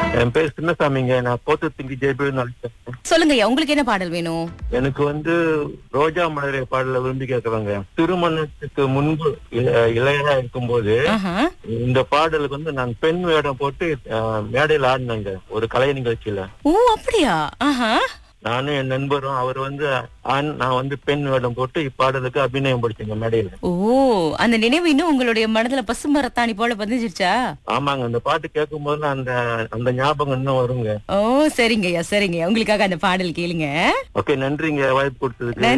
என் பேர் சின்னசாமிங்க நான் போத்து திங்கி ஜெயபிரன் சொல்லுங்க ஐயா உங்களுக்கு என்ன பாடல் வேணும் எனக்கு வந்து ரோஜா மலரை பாடல விரும்பி கேட்கறாங்க திருமணத்துக்கு முன்பு இள- இளையரா இருக்கும்போது ஆஹா. இந்த பாடலுக்கு வந்து நான் பெண் வேடம் போட்டு அஹ், மேடையில் ஆடினேங்க ஒரு கலை நிகழ்ச்சியில ஓ அப்படியா ஆஹா நானும் என் நண்பரும் அவர் வந்து ஆண் நான் வந்து பெண் வேடம் போட்டு இப்பாடலுக்கு அபிநயம் படிச்சேங்க மேடையில ஓ அந்த நினைவு இன்னும் உங்களுடைய மனதுல பசுமரத்தாணி போல பதிஞ்சிருச்சா ஆமாங்க அந்த பாட்டு கேட்கும் போது அந்த அந்த ஞாபகம் இன்னும் வருங்க ஓ சரிங்க ஐயா சரிங்க உங்களுக்காக அந்த பாடல் கேளுங்க ஓகே நன்றிங்க வாய்ப்பு கொடுத்ததுக்கு